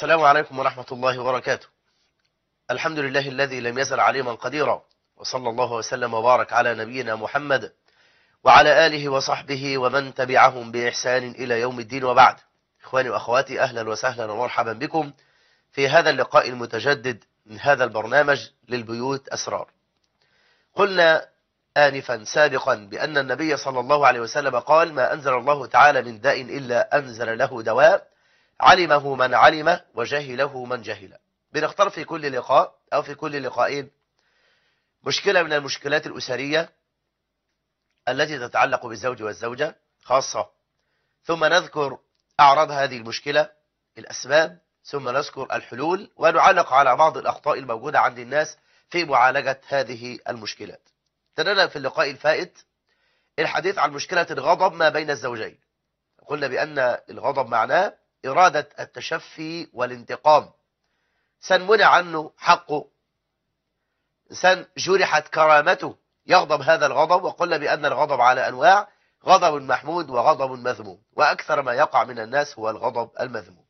السلام عليكم ورحمة الله وبركاته الحمد لله الذي لم يزل عليما قديرا وصلى الله وسلم وبارك على نبينا محمد وعلى آله وصحبه ومن تبعهم بإحسان إلى يوم الدين وبعد إخواني وأخواتي أهلا وسهلا ومرحبا بكم في هذا اللقاء المتجدد من هذا البرنامج للبيوت أسرار قلنا آنفا سابقا بأن النبي صلى الله عليه وسلم قال ما أنزل الله تعالى من داء إلا أنزل له دواء علمه من علم وجهله من جهل بنختار في كل لقاء أو في كل لقاءين مشكلة من المشكلات الأسرية التي تتعلق بالزوج والزوجة خاصة ثم نذكر أعراض هذه المشكلة الأسباب ثم نذكر الحلول ونعلق على بعض الأخطاء الموجودة عند الناس في معالجة هذه المشكلات ابتدأنا في اللقاء الفائت الحديث عن مشكلة الغضب ما بين الزوجين قلنا بأن الغضب معناه إرادة التشفي والانتقام إنسان منع عنه حقه إنسان جرحت كرامته يغضب هذا الغضب وقلنا بأن الغضب على أنواع غضب محمود وغضب مذموم وأكثر ما يقع من الناس هو الغضب المذموم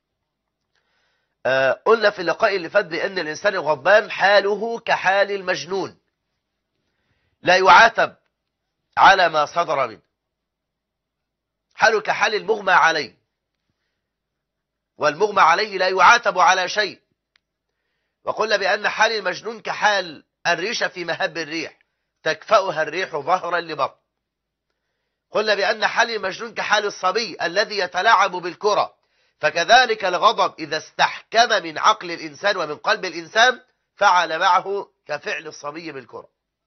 آه قلنا في اللقاء اللي فات بأن الإنسان الغضبان حاله كحال المجنون لا يعاتب على ما صدر منه حاله كحال المغمى عليه والمغمى عليه لا يعاتب على شيء وقلنا بأن حال المجنون كحال الريشة في مهب الريح تكفأها الريح ظهرا لبطن قلنا بأن حال المجنون كحال الصبي الذي يتلاعب بالكرة فكذلك الغضب إذا استحكم من عقل الإنسان ومن قلب الإنسان فعل معه كفعل الصبي بالكرة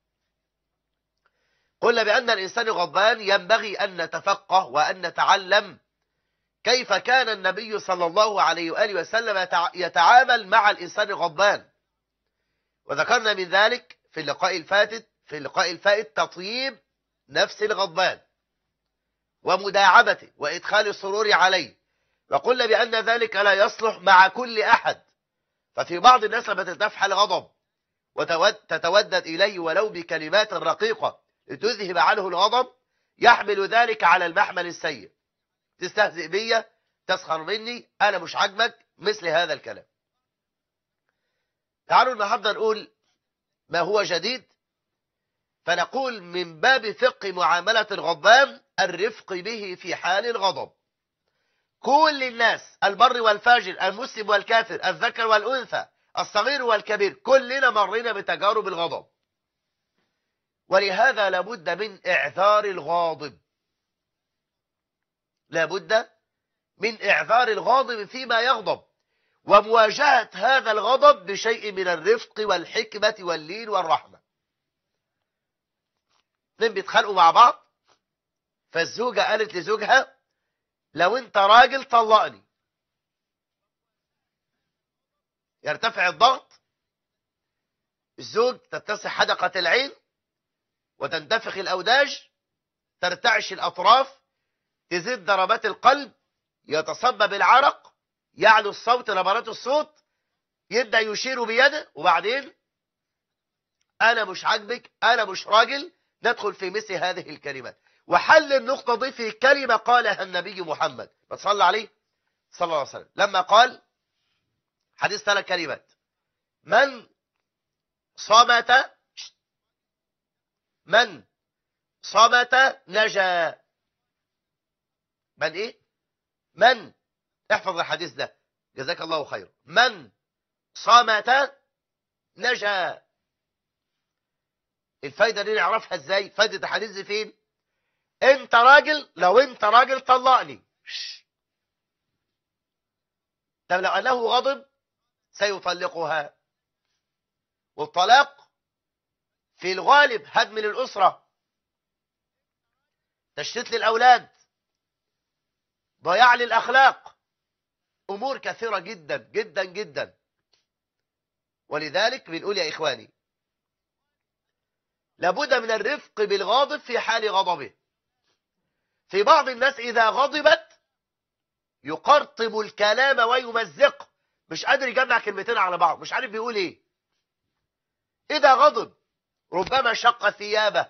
قلنا بأن الإنسان الغضبان ينبغي أن نتفقه وأن نتعلم كيف كان النبي صلى الله عليه وآله وسلم يتعامل مع الإنسان الغضبان وذكرنا من ذلك في اللقاء الفاتت في اللقاء الفائت تطيب نفس الغضبان ومداعبته وإدخال السرور عليه وقلنا بأن ذلك لا يصلح مع كل أحد ففي بعض الناس لما تتفحل غضب وتتودد إليه ولو بكلمات رقيقة لتذهب عنه الغضب يحمل ذلك على المحمل السيء تستهزئ بي تسخر مني أنا مش عاجبك مثل هذا الكلام تعالوا النهارده نقول ما هو جديد فنقول من باب فقه معاملة الغضبان الرفق به في حال الغضب كل الناس البر والفاجر المسلم والكافر الذكر والأنثى الصغير والكبير كلنا مرينا بتجارب الغضب ولهذا لابد من إعذار الغاضب لابد من إعذار الغاضب فيما يغضب ومواجهة هذا الغضب بشيء من الرفق والحكمة واللين والرحمة اثنين بيتخانقوا مع بعض فالزوجة قالت لزوجها لو انت راجل طلقني يرتفع الضغط الزوج تتسع حدقة العين وتنتفخ الأوداج ترتعش الأطراف تزيد ضربات القلب يتصبب العرق يعلو الصوت نبرات الصوت يبدأ يشير بيده وبعدين أنا مش عاجبك أنا مش راجل ندخل في مثل هذه الكلمات وحل النقطة دي في كلمة قالها النبي محمد صلى عليه صلى الله عليه وسلم لما قال حديث ثلاث كلمات من صمت من صمت نجا من ايه من احفظ الحديث ده جزاك الله خير من صمت نجا الفايدة دي نعرفها ازاي فايدة الحديث دي فين انت راجل لو انت راجل طلقني طب لو انه غضب سيطلقها والطلاق في الغالب هدم للأسرة تشتيت للأولاد ضياع للأخلاق أمور كثيرة جدا جدا جدا ولذلك بنقول يا إخواني لابد من الرفق بالغاضب في حال غضبه في بعض الناس إذا غضبت يقرطب الكلام ويمزق مش قادر يجمع كلمتين على بعض مش عارف بيقول ايه إذا غضب ربما شق ثيابه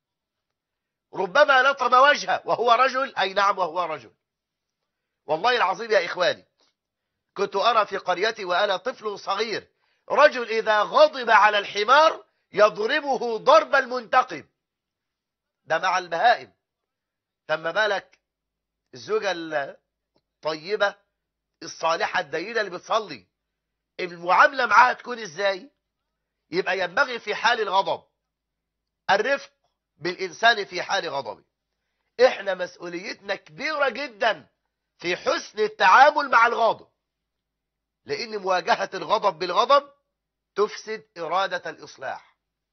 ربما لطم وجهه وهو رجل أي نعم وهو رجل والله العظيم يا إخواني كنت أرى في قريتي وأنا طفل صغير رجل إذا غضب على الحمار يضربه ضرب المنتقم ده مع البهائم تم بالك الزوجة الطيبة الصالحة الدينة اللي بتصلي المعاملة معاها تكون ازاي يبقى ينبغي في حال الغضب الرفق بالإنسان في حال غضبه احنا مسؤوليتنا كبيرة جدا في حسن التعامل مع الغاضب لأن مواجهة الغضب بالغضب تفسد إرادة الإصلاح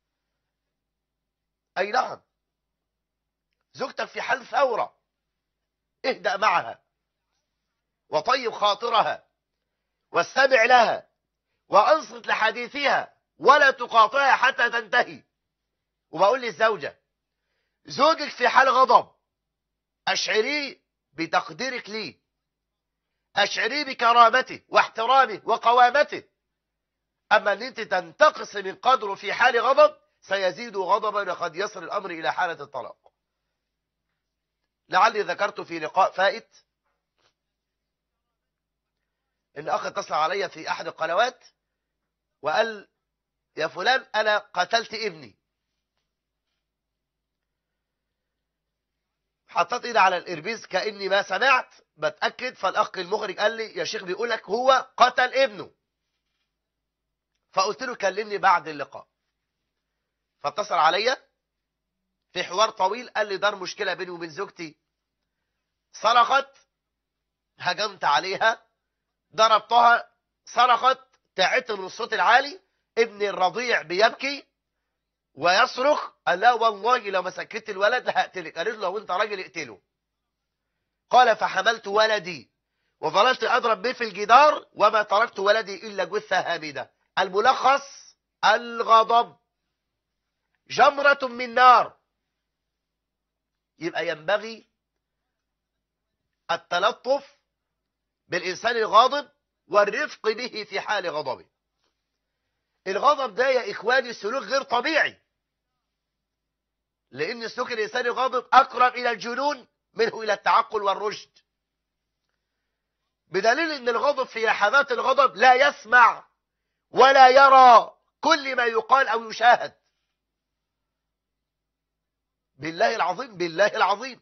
أي نعم زوجتك في حال ثورة اهدأ معها وطيب خاطرها واستمع لها وأنصت لحديثها ولا تقاطعها حتى تنتهي وبقول للزوجة زوجك في حال غضب أشعريه بتقديرك ليه أشعريه بكرامته واحترامه وقوامته أما أن أنت تنتقص من قدره في حال غضب سيزيد غضبا وقد يصل الأمر إلى حالة الطلاق لعلي ذكرت في لقاء فائت ان اخ اتصل علي في احد القنوات وقال يا فلان انا قتلت ابني حطيت ايدي على الاربيز كاني ما سمعت بتاكد فالاخ المخرج قال لي يا شيخ بيقول لك هو قتل ابنه فقلت له كلمني بعد اللقاء فاتصل عليا في حوار طويل قال لي دار مشكله بيني وبين زوجتي صرخت هجمت عليها ضربتها صرخت تعبت من الصوت العالي ابني الرضيع بيبكي ويصرخ قال لا والله لو ما سكت الولد لهقتلك قالت له لو انت راجل اقتله قال فحملت ولدي وظللت اضرب به في الجدار وما تركت ولدي الا جثه هامده الملخص الغضب جمره من نار يبقى ينبغي التلطف بالإنسان الغاضب والرفق به في حال غضبه الغضب ده يا إخواني سلوك غير طبيعي لأن سلوك الإنسان الغاضب أقرب إلى الجنون منه إلى التعقل والرشد بدليل أن الغضب في لحظات الغضب لا يسمع ولا يرى كل ما يقال أو يشاهد بالله العظيم بالله العظيم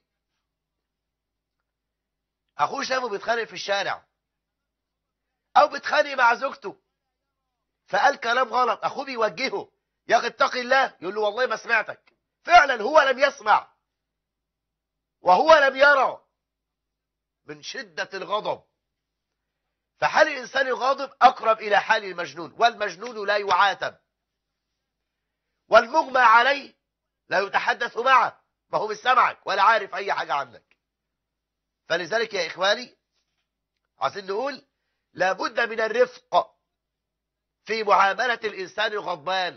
اخوه شافه بيتخانق في الشارع او بيتخانق مع زوجته فقال كلام غلط اخوه بيوجهه يا اخي اتقي الله يقول له والله ما سمعتك فعلا هو لم يسمع وهو لم يرى من شدة الغضب فحال الإنسان الغاضب أقرب إلى حال المجنون والمجنون لا يعاتب والمغمى عليه لا يتحدث معه ما هو مش سامعك ولا عارف أي حاجة عنك فلذلك يا إخواني عايزين نقول لابد من الرفق في معاملة الإنسان الغضبان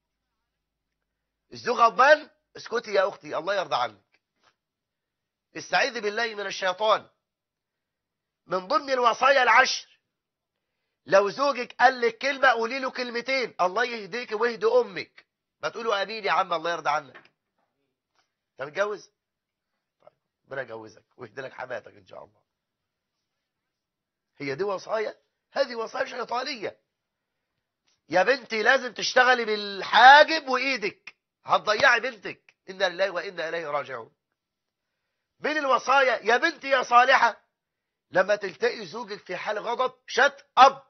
الزوج غضبان اسكتي يا أختي الله يرضى عنك استعيذ بالله من الشيطان من ضمن الوصايا العشر لو زوجك قال لك كلمة قولي له كلمتين الله يهديك ويهدي أمك ما تقولوا أمين يا عم الله يرضى عنك أنت متجوز؟ طيب ربنا يجوزك ويهدي لك حماتك إن شاء الله هي دي وصايا هذه وصايا شيطانية يا بنتي لازم تشتغلي بالحاجب وإيدك هتضيعي بنتك إنا لله وإنا إليه راجعون من الوصايا يا بنتي يا صالحة لما تلتقي زوجك في حال غضب شت أب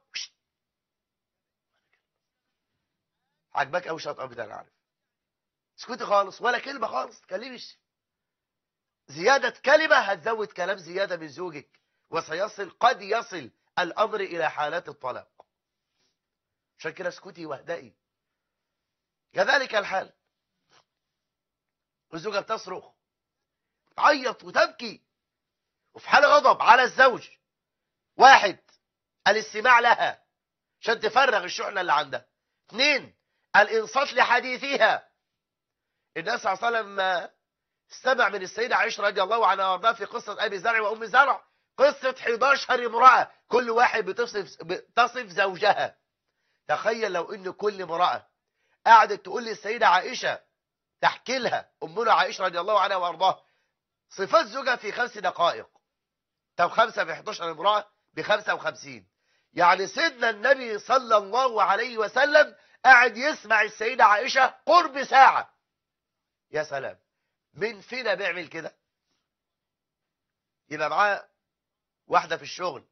عجبك أو شت أب ده أنا عارف اسكتي خالص ولا كلمة خالص تكلمش زيادة كلمة هتزود كلام زيادة من زوجك وسيصل قد يصل الأمر إلى حالات الطلاق عشان كده اسكتي واهدئي كذلك الحال الزوجة بتصرخ تعيط وتبكي وفي حال غضب على الزوج واحد الاستماع لها عشان تفرغ الشحنة اللي عندها اثنين الانصات لحديثها النبي صلى الله عليه وسلم استمع من السيدة عائشة رضي الله عنها وارضاها في قصة أبي زرع وأم زرع قصة 11 امرأة كل واحد بتصف, بتصف زوجها تخيل لو ان كل امرأة قعدت تقول للسيدة عائشة تحكي لها أمنا عائشة رضي الله عنها وارضاها صفات زوجها في خمس دقائق طب خمسة في 11 امرأة ب 55 يعني سيدنا النبي صلى الله عليه وسلم قاعد يسمع السيدة عائشة قرب ساعة يا سلام مين فينا بيعمل كده يبقى معاه واحدة في الشغل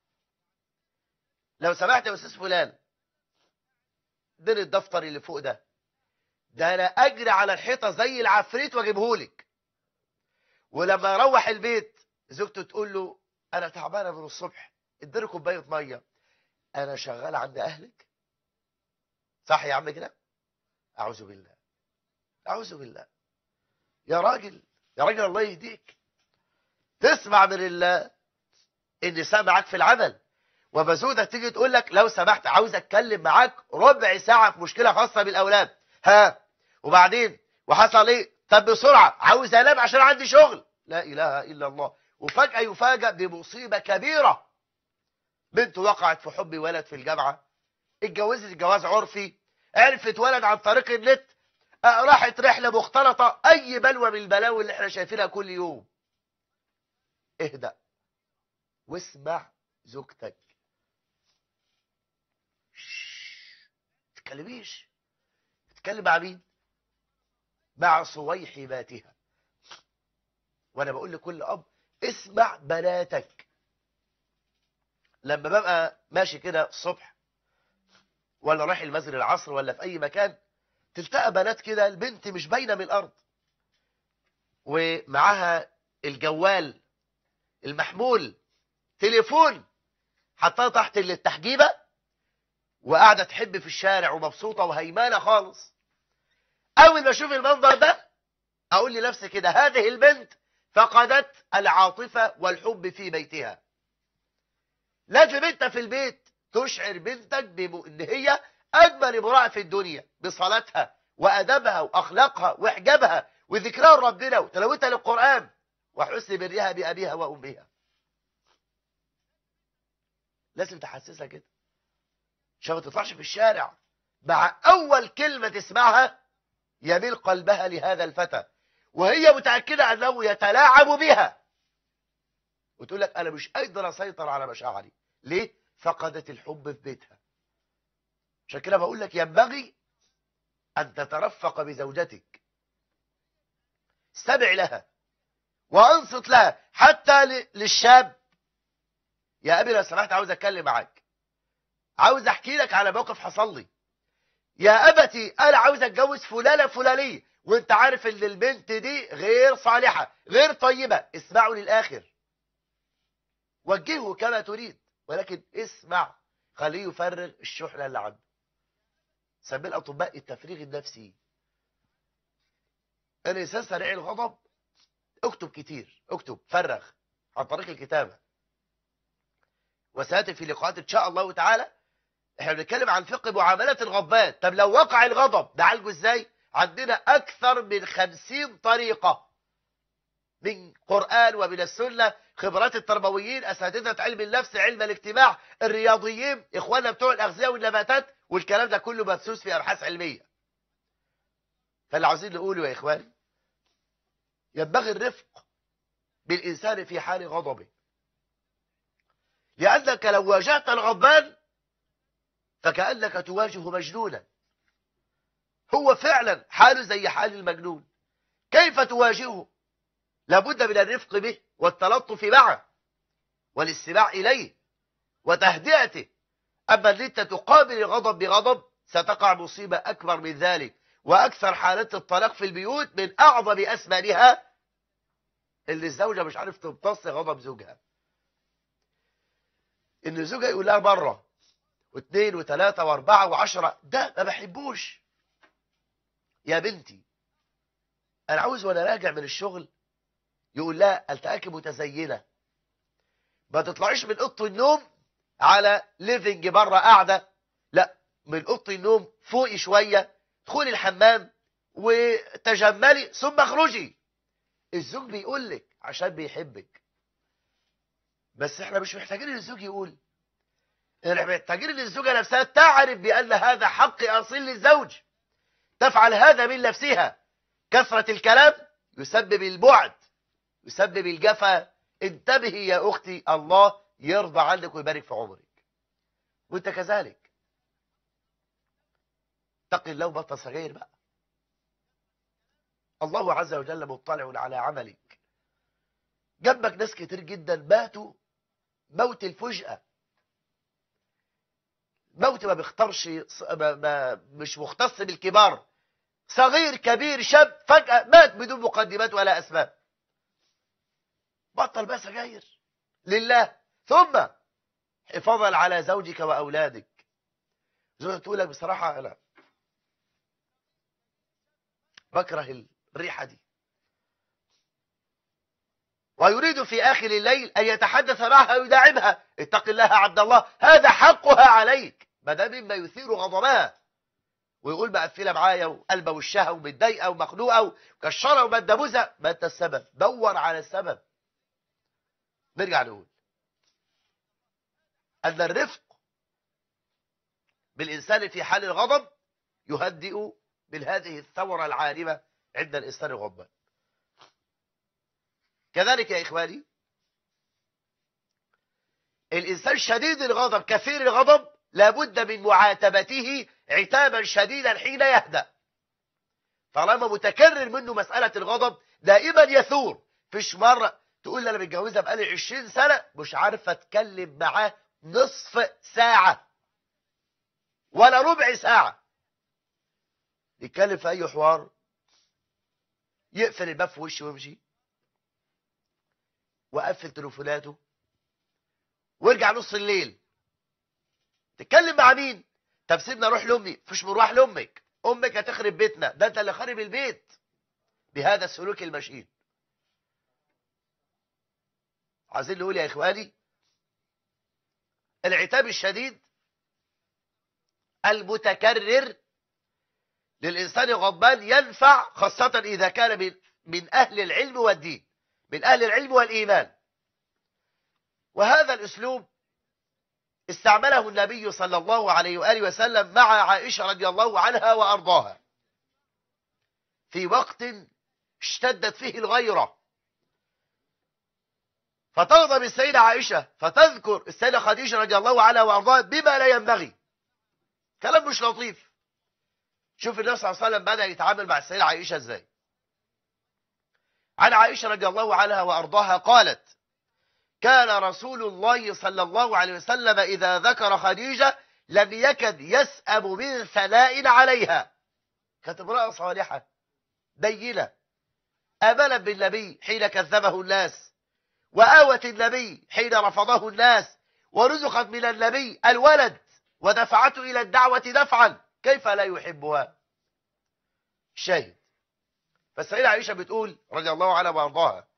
لو سمحت يا أستاذ فلان دين الدفتر اللي فوق ده ده أنا أجري على الحيطة زي العفريت وأجيبهولك ولما يروح البيت زوجته تقول له أنا تعبانة من الصبح اديله كوباية مية أنا شغالة عند أهلك صح يا عم كده أعوذ بالله أعوذ بالله يا راجل يا راجل الله يهديك تسمع من الله النساء معاك في العمل وبزودة تيجي تقول لك لو سمحت عاوز اتكلم معاك ربع ساعة في مشكلة خاصة بالأولاد ها وبعدين وحصل ايه طب بسرعة عاوز انام عشان عندي شغل لا إله إلا الله وفجأة يفاجأ بمصيبة كبيرة بنت وقعت في حب ولد في الجامعة اتجوزت جواز عرفي عرفت ولد عن طريق النت آه، راحت رحلة مختلطة أي بلوى من البلاوي اللي احنا شايفينها كل يوم اهدأ واسمع زوجتك شش، تتكلميش تتكلم مع مين مع صويحباتها وانا بقول لكل اب اسمع بناتك لما ببقى ماشي كده الصبح ولا رايح المسجد العصر ولا في اي مكان تلتقى بنات كده البنت مش باينه من الارض ومعاها الجوال المحمول تليفون حطها تحت التحجيبه وقاعده تحب في الشارع ومبسوطه وهيمانه خالص اول ما اشوف المنظر ده اقول لنفسي كده هذه البنت فقدت العاطفه والحب في بيتها لازم انت في البيت تشعر بنتك بم- ان هي اجمل امراه في الدنيا بصلاتها وادبها واخلاقها وحجابها وذكرها لربنا وتلاوتها للقران وحسن برها بابيها وامها لازم تحسسها كده عشان ما تطلعش في الشارع مع اول كلمه تسمعها يميل قلبها لهذا الفتى وهي متاكده انه يتلاعب بها وتقول لك انا مش قادر اسيطر على مشاعري ليه فقدت الحب في بيتها عشان كده بقول لك ينبغي ان تترفق بزوجتك استمع لها وانصت لها حتى ل- للشاب يا ابي لو سمحت عاوز اتكلم معاك عاوز احكي لك على موقف حصل لي يا ابتي انا عاوز اتجوز فلانه فلانيه وانت عارف ان البنت دي غير صالحه غير طيبه اسمعوا للاخر وجهه كما تريد ولكن اسمع خليه يفرغ الشحنه اللي عنده سميه الاطباء التفريغ النفسي الانسان سريع الغضب اكتب كتير اكتب فرغ عن طريق الكتابه وسياتي في لقاءات ان شاء الله تعالى احنا بنتكلم عن فقه معاملات الغضبان طب لو وقع الغضب نعالجه ازاي عندنا اكثر من خمسين طريقة من قرآن ومن السنة خبرات التربويين اساتذة علم النفس علم الاجتماع الرياضيين اخواننا بتوع الاغذية والنباتات والكلام ده كله مبثوث في ابحاث علمية فاللي عاوزين نقوله يا اخواني ينبغي الرفق بالانسان في حال غضبه لانك لو واجهت الغضبان فكأنك تواجه مجنونا هو فعلا حاله زي حال المجنون كيف تواجهه لابد من الرفق به والتلطف معه والاستماع إليه وتهدئته أما أن أنت تقابل الغضب بغضب ستقع مصيبة أكبر من ذلك وأكثر حالات الطلاق في البيوت من أعظم أسبابها اللي الزوجة مش عارف تمتص غضب زوجها إن زوجها يقول لها مرة واثنين وثلاثة واربعة وعشرة ده ما بحبوش يا بنتي انا عاوز وانا راجع من الشغل يقول لها التأكد متزينة ما تطلعيش من اوضه النوم على ليفنج بره قاعدة لا من اوضه النوم فوقي شوية ادخلي الحمام وتجملي ثم اخرجي الزوج بيقول لك عشان بيحبك بس احنا مش محتاجين ان الزوج يقول احنا محتاجين ان الزوجه نفسها تعرف بان هذا حق اصيل للزوج تفعل هذا من نفسها كثرة الكلام يسبب البعد يسبب الجفا انتبهي يا اختي الله يرضى عنك ويبارك في عمرك وانت كذلك اتق الله وبطل سجاير بقى الله عز وجل مطلع على عملك جنبك ناس كتير جدا ماتوا موت الفجأة موت ما بيختارش ما ما مش مختص بالكبار صغير كبير شاب فجأة مات بدون مقدمات ولا أسباب بطل بقى سجاير لله ثم حفاظا على زوجك وأولادك زوجك تقول لك بصراحة أنا بكره الريحة دي ويريد في آخر الليل أن يتحدث معها ويداعبها اتق الله عبد الله هذا حقها عليك ما ده مما يثير غضبها ويقول مقفله معايا وقلبه وشها ومتضايقه ومخنوقه وكشره ومدبوسه ما انت السبب دور على السبب نرجع نقول أن الرفق بالإنسان في حال الغضب يهدئ من هذه الثورة العارمة عند الإنسان الغضبان كذلك يا إخواني الإنسان شديد الغضب كثير الغضب لابد من معاتبته عتابا شديدا حين يهدأ طالما متكرر منه مسألة الغضب دائما يثور فيش مرة تقول لي أنا متجوزها بقالي 20 سنة مش عارفة أتكلم معاه نصف ساعة ولا ربع ساعة يتكلم في أي حوار يقفل الباب في وشه ويمشي وقفل تليفوناته وارجع نص الليل تتكلم مع مين طب سيبنا اروح لامي مفيش مروح لامك امك هتخرب بيتنا ده انت اللي خارب البيت بهذا السلوك المشين عايزين نقول يا اخواني العتاب الشديد المتكرر للإنسان الغضبان ينفع خاصة إذا كان من, من أهل العلم والدين من أهل العلم والإيمان وهذا الأسلوب استعمله النبي صلى الله عليه وآله وسلم مع عائشة رضي الله عنها وأرضاها في وقت اشتدت فيه الغيرة فتغضب السيدة عائشة فتذكر السيدة خديجة رضي الله عنها وأرضاها بما لا ينبغي كلام مش لطيف شوف النبي صلى الله عليه وسلم بدأ يتعامل مع السيدة عائشة ازاي عن عائشة رضي الله عنها وأرضاها قالت كان رسول الله صلى الله عليه وسلم إذا ذكر خديجة لم يكد يسأم من ثناء عليها كانت امرأة صالحة دينة آمنا بالنبي حين كذبه الناس وآوت النبي حين رفضه الناس ورزقت من النبي الولد ودفعته إلى الدعوة دفعا كيف لا يحبها شاهد فالسيدة عائشة بتقول رضي الله عنها وارضاها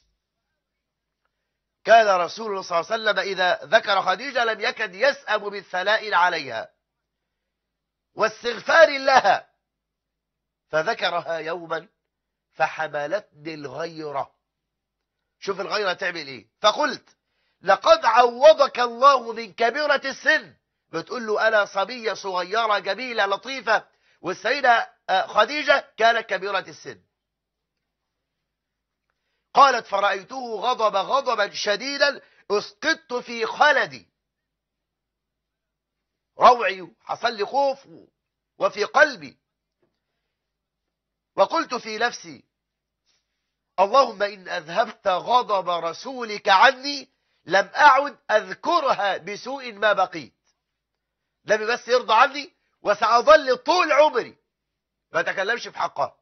كان رسول الله صلى الله عليه وسلم إذا ذكر خديجة لم يكد يسأم بالثناء عليها واستغفار لها فذكرها يوما فحملتني الغيرة شوف الغيرة تعمل ايه فقلت لقد عوضك الله من كبيرة السن بتقول له أنا صبية صغيرة جميلة لطيفة والسيدة خديجة كانت كبيرة السن قالت فرأيته غضب غضبا شديدا اسقطت في خلدي روعي حصل لي خوف وفي قلبي وقلت في نفسي اللهم إن أذهبت غضب رسولك عني لم أعد أذكرها بسوء ما بقيت لم بس يرضى عني وسأظل طول عمري ما تكلمش في حقها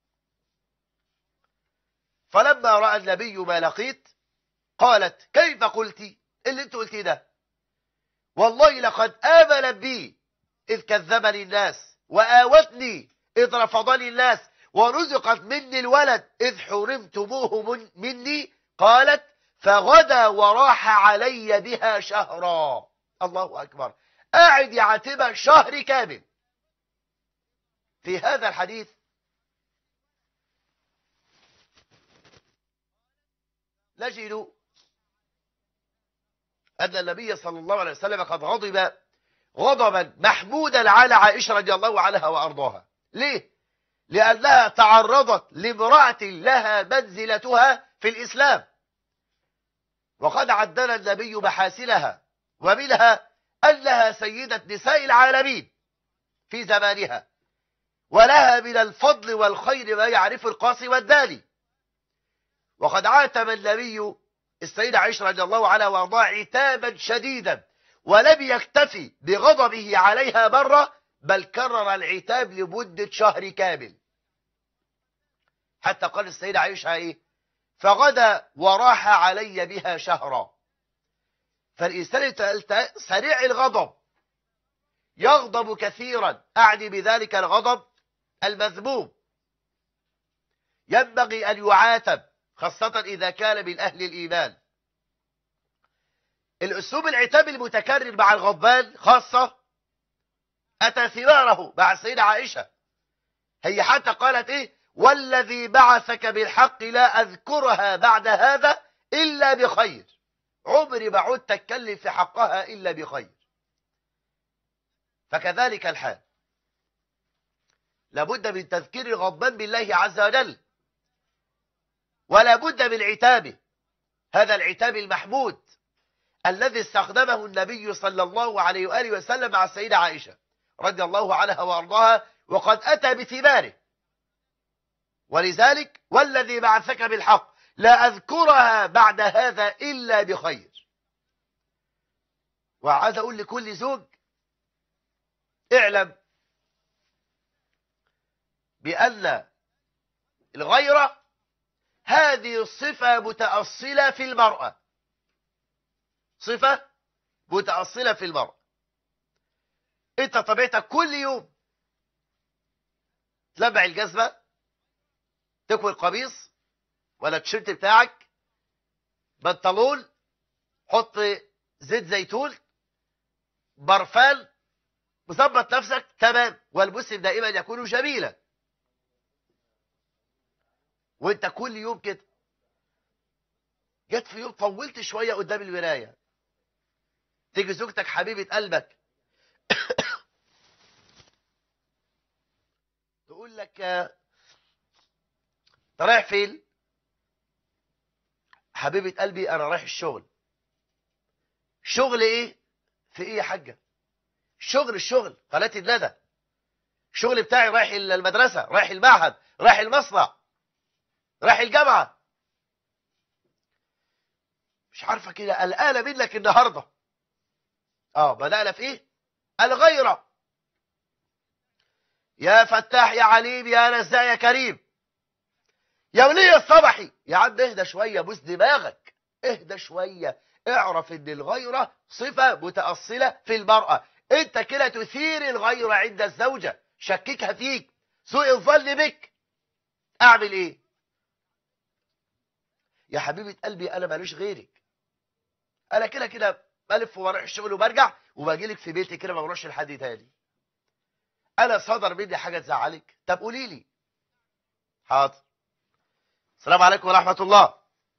فلما رأى النبي ما لقيت قالت كيف قلتي اللي انت قلتيه ده والله لقد آمن بي إذ كذبني الناس وآوتني إذ رفضني الناس ورزقت مني الولد إذ حرمتموه من مني قالت فغدا وراح علي بها شهرا الله أكبر قاعد يعاتبها شهر كامل في هذا الحديث نجد أن النبي صلى الله عليه وسلم قد غضب غضبا محمودا على عائشة رضي الله عنها وأرضاها ليه؟ لأنها تعرضت لامرأة لها منزلتها في الإسلام وقد عدنا النبي محاسنها ومنها أنها سيدة نساء العالمين في زمانها ولها من الفضل والخير ما يعرف القاصي والداني وقد عاتب النبي السيدة عائشة رضي الله عنها وارضاها عتابا شديدا ولم يكتفي بغضبه عليها مرة بل كرر العتاب لمدة شهر كامل حتى قال السيدة عائشة ايه فغدا وراح علي بها شهرا فالإنسان سريع الغضب يغضب كثيرا أعني بذلك الغضب المذموم ينبغي أن يعاتب خاصة إذا كان من أهل الإيمان الأسلوب العتاب المتكرر مع الغضبان خاصة أتى ثماره مع السيدة عائشة هي حتى قالت إيه والذي بعثك بالحق لا أذكرها بعد هذا إلا بخير عمري ما عدت أتكلم في حقها إلا بخير فكذلك الحال لابد من تذكير الغضبان بالله عز وجل ولا بد من عتابه هذا العتاب المحمود الذي استخدمه النبي صلى الله عليه وآله وسلم مع السيدة عائشة رضي الله عنها وأرضاها وقد أتى بثماره ولذلك والذي بعثك بالحق لا أذكرها بعد هذا إلا بخير وعايز أقول لكل زوج اعلم بأن الغيرة هذه صفة متأصلة في المرأة صفة متأصلة في المرأة انت طبيعتك كل يوم تلبع الجزمة تكوي القميص ولا التيشيرت بتاعك بنطلون حط زيت زيتون برفان مظبط نفسك تمام والمسلم دائما يكون جميلا وانت كل يوم كده جت في يوم طولت شوية قدام المراية تيجي زوجتك حبيبة قلبك تقول لك انت رايح فين حبيبة قلبي انا رايح الشغل شغل ايه في ايه يا حاجة شغل الشغل قناة الندى الشغل بتاعي رايح المدرسة رايح المعهد رايح المصنع رايح الجامعة مش عارفة كده قلقانة منك النهاردة اه بدأنا في ايه الغيرة يا فتاح يا عليم يا نزاع يا كريم يا ولي الصبحي يا عم اهدى شوية بوس دماغك اهدى شوية اعرف ان الغيرة صفة متأصلة في المرأة انت كده تثير الغيرة عند الزوجة شككها فيك سوء الظن بك اعمل ايه يا حبيبة قلبي انا ماليش غيرك انا كده كده بلف وبروح الشغل وبرجع وباجي لك في بيتي كده ما بروحش لحد تاني انا صدر مني حاجه تزعلك طب قولي لي حاضر السلام عليكم ورحمه الله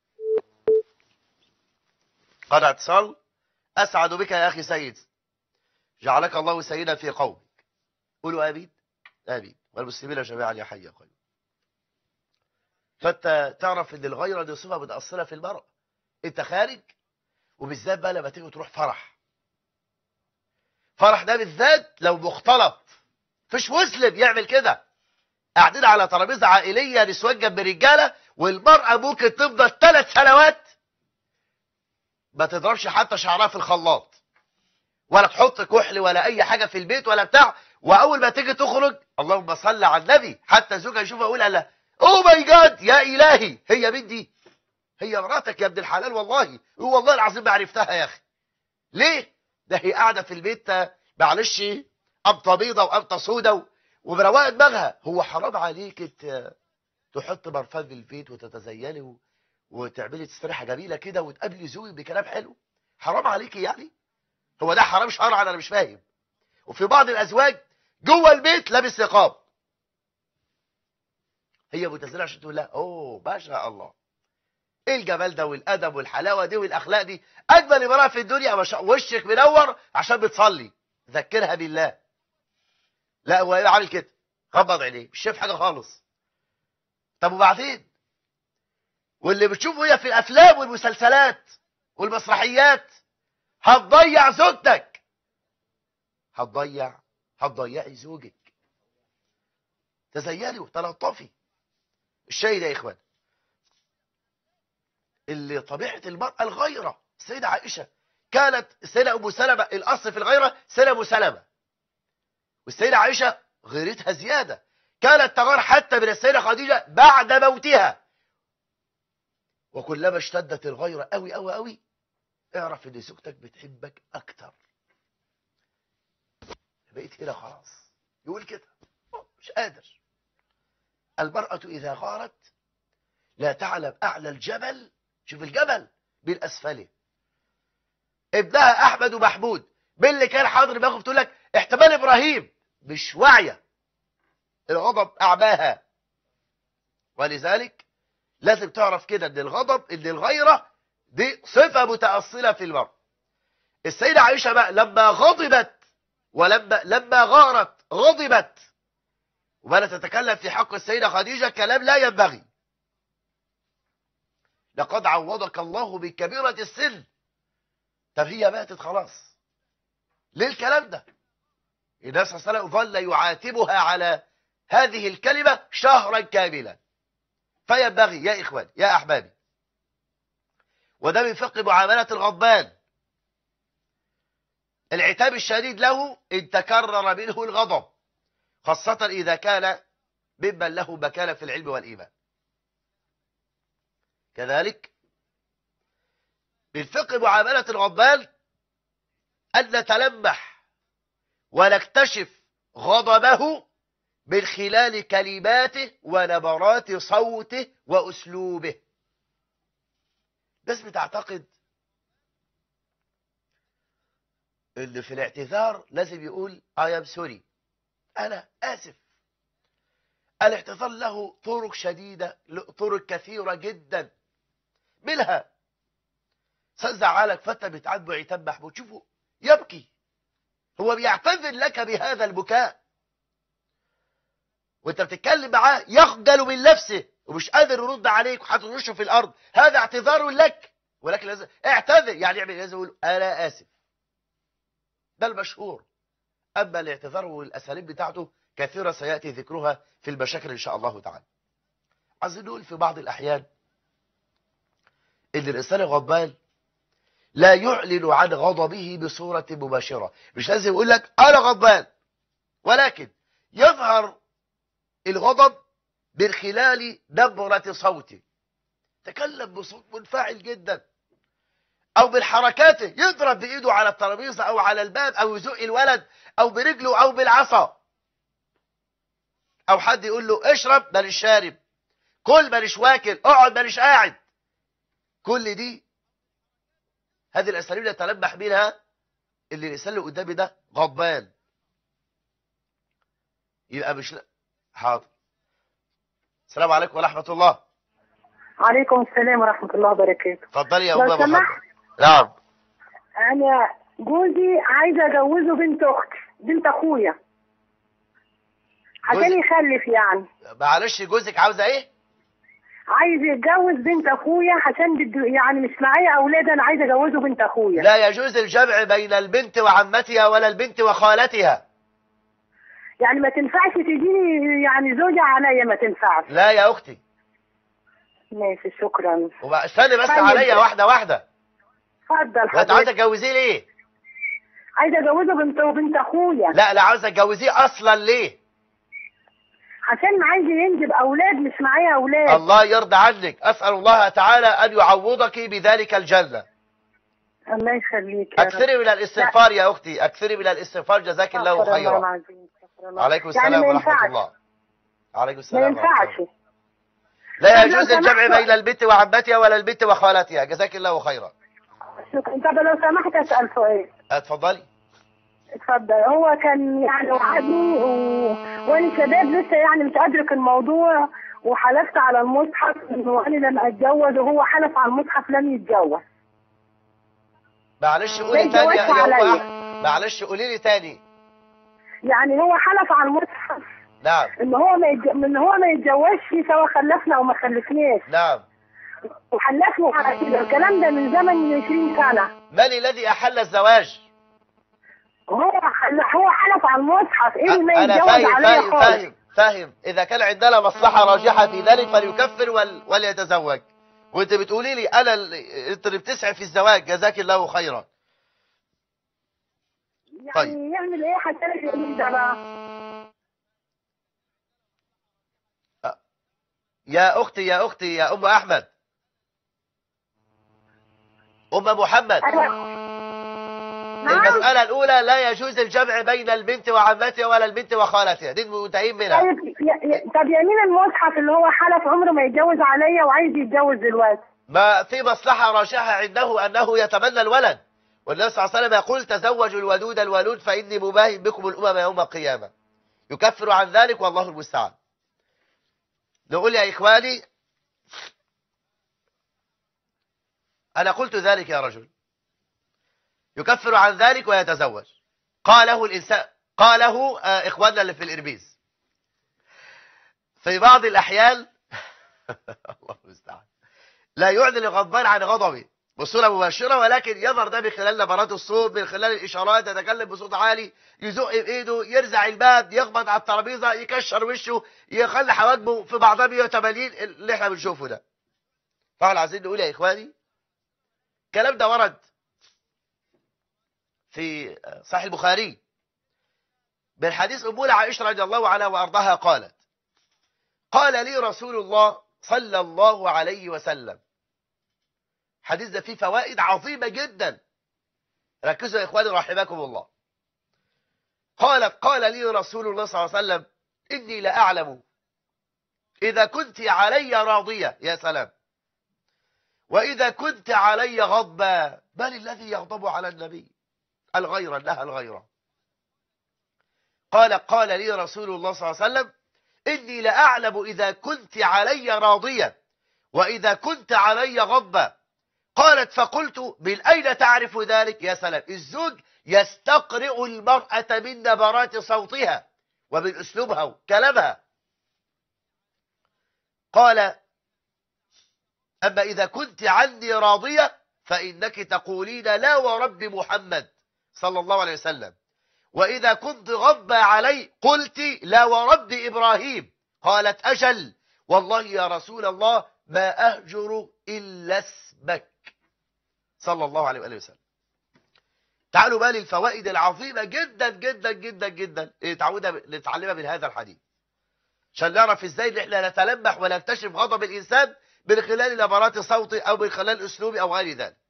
قطع اتصال اسعد بك يا اخي سيد جعلك الله سيدا في قومك قولوا امين امين والمسلمين جميعا يا حي يا قيوم فانت تعرف ان الغيره دي صفه متاصله في المرء انت خارج وبالذات بقى لما تيجي تروح فرح فرح ده بالذات لو مختلط فيش مسلم يعمل كده قاعدين على ترابيزه عائليه نسوان جنب رجاله والمراه ممكن تفضل ثلاث سنوات ما تضربش حتى شعرها في الخلاط ولا تحط كحل ولا اي حاجه في البيت ولا بتاع واول ما تيجي تخرج اللهم صل على النبي حتى زوجها يشوفها يقول لها اوه ماي جاد يا الهي هي مين دي هي مراتك يا ابن الحلال والله والله العظيم ما عرفتها يا اخي ليه ده هي قاعده في البيت معلش قبطه بيضه وقبطه سودا ومروقه دماغها هو حرام عليك تحط برفان في البيت وتتزيني وتعملي تستريحه جميله كده وتقابلي زوجك بكلام حلو حرام عليكي يعني هو ده حرام شرعا انا مش فاهم وفي بعض الازواج جوه البيت لابس نقاب هي متزينه عشان تقول لا اوه ما شاء الله ايه الجمال ده والادب والحلاوه دي والاخلاق دي اجمل امراه في الدنيا ما شاء وشك منور عشان بتصلي ذكرها بالله لا هو ايه عامل كده غمض عينيه مش شايف حاجه خالص طب وبعدين واللي بتشوفه هي في الافلام والمسلسلات والمسرحيات هتضيع زوجتك هتضيع هتضيعي زوجك تزيني وتلطفي الشيء ده يا إخوان اللي طبيعة المرأة الغيرة السيدة عائشة كانت السيدة أبو سلمة الأصل في الغيرة سيدة أبو سلمة والسيدة عائشة غيرتها زيادة كانت تغار حتى من السيدة خديجة بعد موتها وكلما اشتدت الغيرة قوي قوي قوي اعرف ان زوجتك بتحبك اكتر بقيت هنا خلاص يقول كده مش قادر المرأة إذا غارت لا تعلم أعلى الجبل شوف الجبل بالأسفله ابنها أحمد ومحمود باللي كان حاضر الموقف تقول لك احتمال إبراهيم مش واعية الغضب أعماها ولذلك لازم تعرف كده ان الغضب ان الغيرة دي صفة متأصلة في المرء السيدة عائشة بقى لما غضبت ولما لما غارت غضبت وبدأت تتكلم في حق السيدة خديجة كلام لا ينبغي لقد عوضك الله بكبيرة السن طب هي ماتت خلاص ليه الكلام ده النبي صلى الله عليه وسلم ظل يعاتبها على هذه الكلمة شهرا كاملا فينبغي يا إخوان يا أحبابي وده من فقه معاملة الغضبان العتاب الشديد له إن تكرر منه الغضب خاصة إذا كان ممن له مكانة في العلم والإيمان كذلك من فقه معاملة الغضبان أن نتلمح ونكتشف غضبه من خلال كلماته ونبرات صوته وأسلوبه بس بتعتقد اللي في الاعتذار لازم يقول I am sorry أنا آسف الاعتذار له طرق شديدة طرق كثيرة جدا منها سزعلك فتى بتعاتبه عتاب محمود شوفوا يبكي هو بيعتذر لك بهذا البكاء وانت بتتكلم معاه يخجل من نفسه ومش قادر يرد عليك وحاطط وشه في الارض هذا اعتذار لك ولكن لازم اعتذر يعني يعمل لازم يقول انا اسف ده المشهور اما الاعتذار والاساليب بتاعته كثيره سياتي ذكرها في المشاكل ان شاء الله تعالى عايزين نقول في بعض الاحيان ان الانسان الغضبان لا يعلن عن غضبه بصوره مباشره مش لازم يقول لك انا غضبان ولكن يظهر الغضب من خلال نبرة صوته تكلم بصوت منفعل جدا او بالحركات يضرب بايده على الترابيزه او على الباب او يزق الولد او برجله او بالعصا او حد يقول له اشرب ماليش شارب كل ماليش واكل اقعد ماليش قاعد كل دي هذه الاساليب اللي يتلمح منها اللي الانسان اللي قدامي ده غضبان يبقى مش حاضر السلام عليكم ورحمة الله عليكم السلام ورحمة الله وبركاته اتفضلي يا لو أم أبو سمحت. خضر نعم أنا جوزي عايزة أجوزه بنت أختي بنت أخويا عشان جوزك؟ يخلف يعني معلش جوزك عاوزة إيه؟ عايز يتجوز بنت أخويا عشان بده يعني مش معايا أولاد أنا عايزة أجوزه بنت أخويا لا يجوز الجمع بين البنت وعمتها ولا البنت وخالتها يعني ما تنفعش تجيني يعني زوجة عليا ما تنفعش لا يا أختي ماشي شكرا وبقى استني بس طيب. عليا واحدة واحدة اتفضل وأنت عاوزة حضرتك تجوزيه ليه؟ عايزة أجوزه بنت بنت أخويا لا لا عاوزة تجوزيه أصلا ليه؟ عشان عايز ينجب أولاد مش معايا أولاد الله يرضى عنك أسأل الله تعالى أن يعوضك بذلك الجنة الله يخليك يا رب. أكثري من الاستغفار يا أختي أكثري من الاستغفار جزاك الله استغفر خيرا العظيم، استغفر الله. عليكم يعني السلام ما ورحمة ينفعش. الله عليكم ما السلام ورحمة الله ينفعش لا طب لو يجوز الجمع سمحت- بين البنت وعمتها ولا البنت وخالتها جزاك الله خيرا شكرا طب لو سمحت اسال سؤال اتفضلي اتفضل هو كان يعني وعدني و... وانا شباب لسه يعني مش ادرك الموضوع وحلفت على المصحف انه انا لم اتجوز وهو حلف على المصحف لم يتجوز معلش قولي ما تاني يا يتجوزش يا أم عليا. أحمد. معلش قولي لي تاني يعني هو حلف على المصحف نعم ان هو ما يتج... ان هو ما يتجوزش سواء خلفنا او ما خلفناش نعم وحلفني على كده الكلام ده من زمن من 20 سنه من الذي أحل الزواج هو هو حلف على المصحف ايه ما انا يتجوز فاهم عليا فاهم خالص فاهم فاهم اذا كان عندنا مصلحة راجحة في ذلك فليكفر ول... وليتزوج وانت بتقولي لي انا ال... انت اللي بتسعى في الزواج جزاك الله خيرا يعني طيب. يعمل ايه حتى الجميل ده بقى يا اختي يا اختي يا ام احمد ام محمد أيوة. نعم المسألة الأولى لا يجوز الجمع بين البنت وعمتها ولا البنت وخالتها دي منتهين منها طيب ي- ي- طب يمين المصحف اللي هو حلف عمره ما يتجوز عليا وعايز يتجوز دلوقتي ما في مصلحة راجحة عنده أنه يتمنى الولد والنبي صلى الله عليه وسلم يقول تزوجوا الودود الولود فإني مباهن بكم الأمم يوم القيامة يكفر عن ذلك والله المستعان نقول يا إخواني أنا قلت ذلك يا رجل يكفر عن ذلك ويتزوج قاله الإنسان قاله آه، إخواننا اللي في الإربيز في بعض الأحيان الله المستعان لا يعلن الغضبان عن غضبه بصورة مباشرة ولكن يظهر ده من خلال نبرات الصوت من خلال الإشارات يتكلم بصوت عالي يزق بإيده يرزع الباب يخبط على الترابيزة يكشر وشه يخلي حواجبه في بعضها 180 اللي احنا بنشوفه ده فاحنا عايزين نقول يا إخواني الكلام ده ورد في صحيح البخاري من حديث أمور عائشة رضي الله عنها وأرضاها قالت قال لي رسول الله صلى الله عليه وسلم حديث ده فيه فوائد عظيمة جدا ركزوا يا إخواني رحمكم الله قالت قال لي رسول الله صلى الله عليه وسلم إني لأعلم إذا كنت علي راضية يا سلام وإذا كنت علي غضبا بل الذي يغضب على النبي الغيرة لها الغيرة قال قال لي رسول الله صلى الله عليه وسلم إني لأعلم إذا كنت علي راضية وإذا كنت علي غضبا قالت فقلت من أين تعرف ذلك يا سلام الزوج يستقرئ المرأة من نبرات صوتها ومن أسلوبها وكلامها قال أما إذا كنت عني راضية فإنك تقولين لا ورب محمد صلى الله عليه وسلم وإذا كنت غضب علي قلت لا ورب إبراهيم قالت أجل والله يا رسول الله ما أهجر إلا اسمك صلى الله عليه وآله وسلم تعالوا بقى للفوائد العظيمة جدا جدا جدا جدا اللي تعودنا نتعلمها من هذا الحديث عشان نعرف ازاي ان احنا نتلمح ونكتشف غضب الانسان من خلال نبرات صوته او من خلال اسلوبه او غير ذلك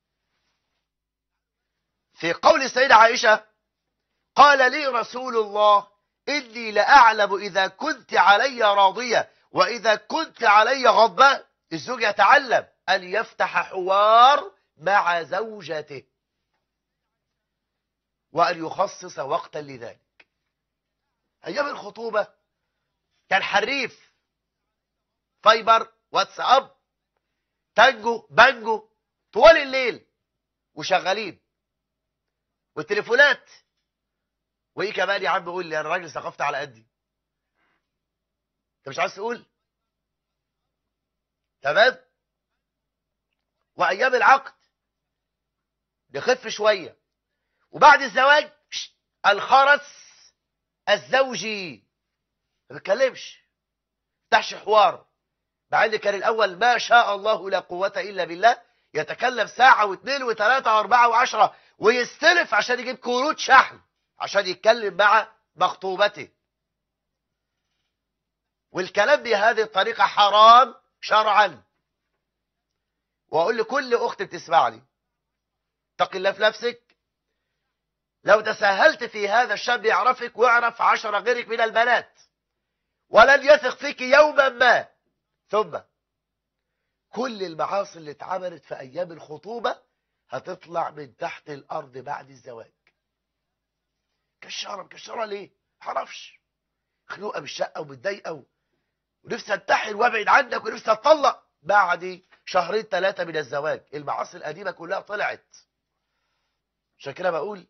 في قول السيدة عائشة قال لي رسول الله إني لأعلم إذا كنت علي راضية وإذا كنت علي غضبة الزوج يتعلم أن يفتح حوار مع زوجته وأن يخصص وقتا لذلك أيام الخطوبة كان حريف فايبر واتساب تانجو بانجو طوال الليل وشغالين والتليفونات وايه كمان يا عم قول لي انا راجل ثقافت على قدي انت مش عايز تقول تمام وايام العقد نخف شويه وبعد الزواج شت، الخرس الزوجي ما بيتكلمش تحش حوار مع ان كان الاول ما شاء الله لا قوه الا بالله يتكلم ساعه واثنين وثلاثه واربعه وعشره ويستلف عشان يجيب كروت شحن عشان يتكلم مع مخطوبته والكلام بهذه الطريقة حرام شرعا وأقول لكل أخت بتسمعني اتق الله في نفسك لو تساهلت في هذا الشاب يعرفك ويعرف عشرة غيرك من البنات ولن يثق فيك يوما ما ثم كل المعاصي اللي اتعملت في أيام الخطوبة هتطلع من تحت الأرض بعد الزواج كشرة مكشرة ليه؟ معرفش خنوقة بالشقة ومتضايقة ونفسي انتحر وابعد عنك ونفسي اتطلق بعد شهرين ثلاثة من الزواج المعاصي القديمة كلها طلعت عشان كده بقول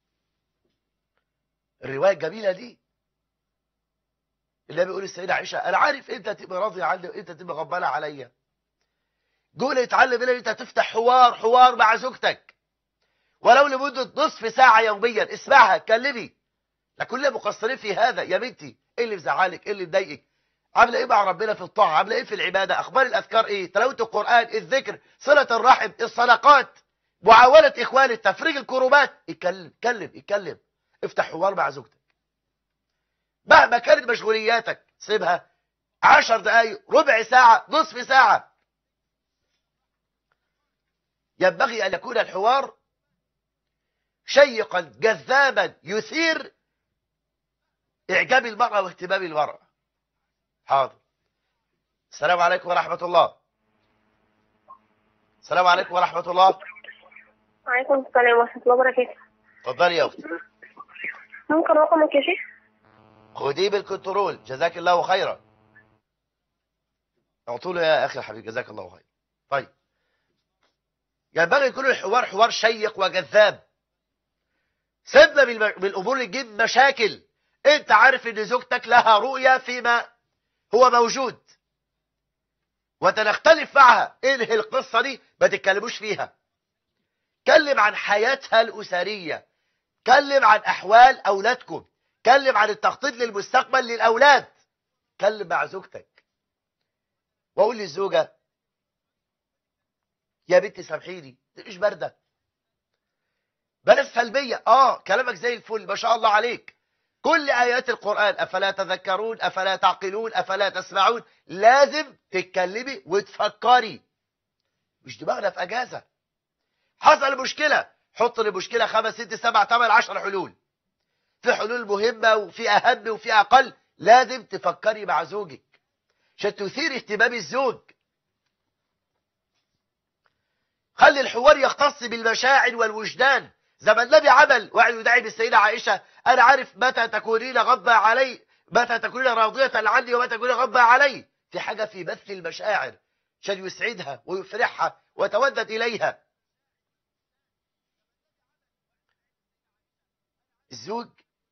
الرواية الجميلة دي اللي بيقول السيدة عائشة انا عارف انت تبقى راضي عني وانت تبقى غضبانة عليا جول يتعلم ان انت تفتح حوار حوار مع زوجتك ولو لمدة نصف ساعة يوميا اسمعها كلمي لا كلنا مقصرين في هذا يا بنتي ايه اللي مزعلك ايه اللي مضايقك عامله ايه مع ربنا في الطاعه عامله ايه في العباده اخبار الاذكار ايه تلاوه القران الذكر صله الرحم الصدقات معاونه اخوانك تفريج الكروبات اتكلم اتكلم اتكلم افتح حوار مع زوجتك مهما كانت مشغولياتك سيبها عشر دقايق ربع ساعة نصف ساعة ينبغي أن يكون الحوار شيقا جذابا يثير إعجاب المرأة واهتمام المرأة حاضر السلام عليكم ورحمة الله السلام عليكم ورحمة الله وعليكم السلام ورحمة الله وبركاته اتفضلي يا أختي ممكن رقمك يا شيخ؟ خديه بالكنترول جزاك الله خيرا اعطوا له يا اخي الحبيب جزاك الله خيرا طيب ينبغي يكون الحوار حوار شيق وجذاب سيبنا من من الامور اللي تجيب مشاكل انت عارف ان زوجتك لها رؤيه فيما هو موجود وتنختلف معها انهي القصه دي ما تتكلموش فيها كلم عن حياتها الاسريه كلم عن احوال اولادكم كلم عن التخطيط للمستقبل للاولاد كلم مع زوجتك واقول للزوجه يا بنتي سامحيني مش بارده بلاش سلبيه اه كلامك زي الفل ما شاء الله عليك كل ايات القران افلا تذكرون افلا تعقلون افلا تسمعون لازم تتكلمي وتفكري مش دماغنا في اجازه حصل مشكله حط للمشكله خمس ست سبع ثمان عشر حلول في حلول مهمه وفي اهم وفي اقل لازم تفكري مع زوجك عشان تثير اهتمام الزوج خلي الحوار يختص بالمشاعر والوجدان زي ما النبي عمل وقعد يدعي بالسيدة عائشة أنا عارف متى تكونين غضبة علي متى تكونين راضية عني ومتى تكونين غضبة علي في حاجة في بث المشاعر عشان يسعدها ويفرحها وتودد إليها الزوج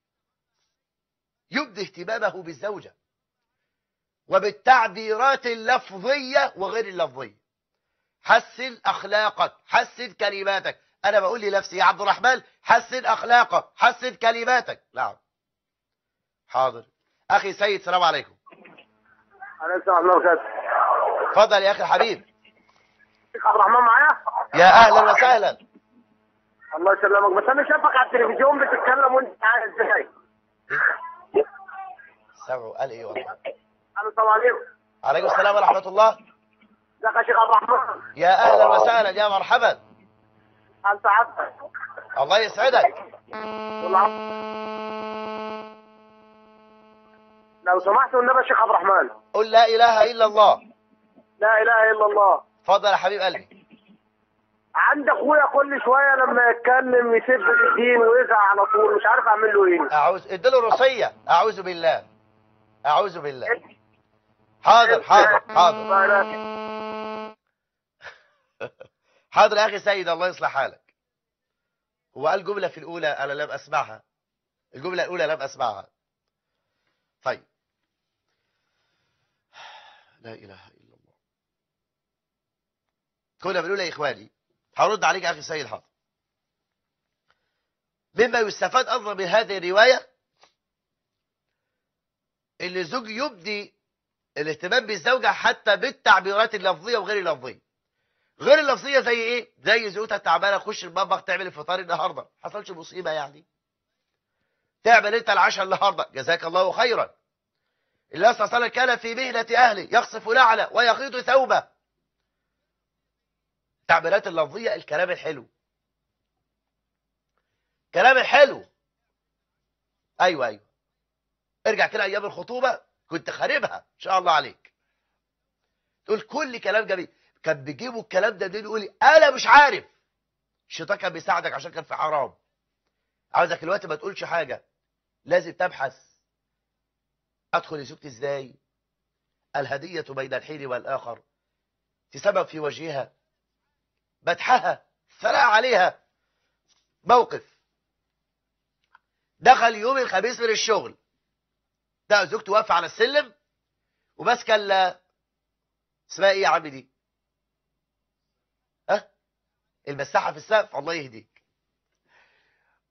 يبدي اهتمامه بالزوجة وبالتعبيرات اللفظية وغير اللفظية حسن أخلاقك حسن كلماتك أنا بقول لنفسي يا عبد الرحمن حسن أخلاقك حسن كلماتك نعم حاضر أخي سيد السلام عليكم عليكم السلام ورحمة الله وبركاته اتفضل يا أخي الحبيب شيخ عبد الرحمن معايا؟ يا أهلا وسهلا الله يسلمك بس انا شايفك على التلفزيون بتتكلم وانت قاعد ازاي؟ سمعوا قال إيه والله الو السلام عليكم عليكم السلام ورحمة الله ازيك يا شيخ عبد الرحمن؟ يا أهلا وسهلا يا مرحبا انت عبد الله يسعدك والله لو سمحت والنبي يا شيخ عبد الرحمن قل لا إله إلا الله لا اله الا الله اتفضل يا حبيب قلبي عند اخويا كل شويه لما يتكلم يسب في الدين ويزعق على طول مش عارف اعمل له ايه أعوذ اديله روسية أعوذ بالله أعوذ بالله حاضر حاضر حاضر الله يبارك. حاضر يا أخي سيد الله يصلح حالك هو قال جملة في الأولى أنا لم أسمعها الجملة الأولى لم أسمعها طيب لا إله إلا الله كنا بنقول يا إخواني هرد عليك يا أخي سيد حاضر مما يستفاد أيضا من هذه الرواية ان الزوج يبدي الاهتمام بالزوجة حتى بالتعبيرات اللفظية وغير اللفظية غير اللفظية زي ايه زي زوجتها تعبانة تخش المطبخ تعمل الفطار النهاردة حصلش مصيبة يعني تعمل انت العشاء النهاردة جزاك الله خيرا الله صلى الله عليه وسلم كان في مهنة اهله يخصف نعله ويخيط ثوبه التعبيرات اللفظية الكلام الحلو كلام الحلو ايوه ايوه ارجع كده ايام الخطوبه كنت خاربها ان شاء الله عليك تقول كل كلام جميل كان بيجيبوا الكلام ده منين يقول لي انا مش عارف الشيطان كان بيساعدك عشان كان في حرام عاوزك الوقت ما تقولش حاجه لازم تبحث ادخل لزوجتي ازاي الهديه بين الحين والاخر تسبب في وجهها مدحها ثناء عليها موقف دخل يوم الخميس من الشغل ده زوجته واقفه على السلم وماسكه ال- اسمها ايه يا عم دي؟ ها؟ المساحه في السقف الله يهديك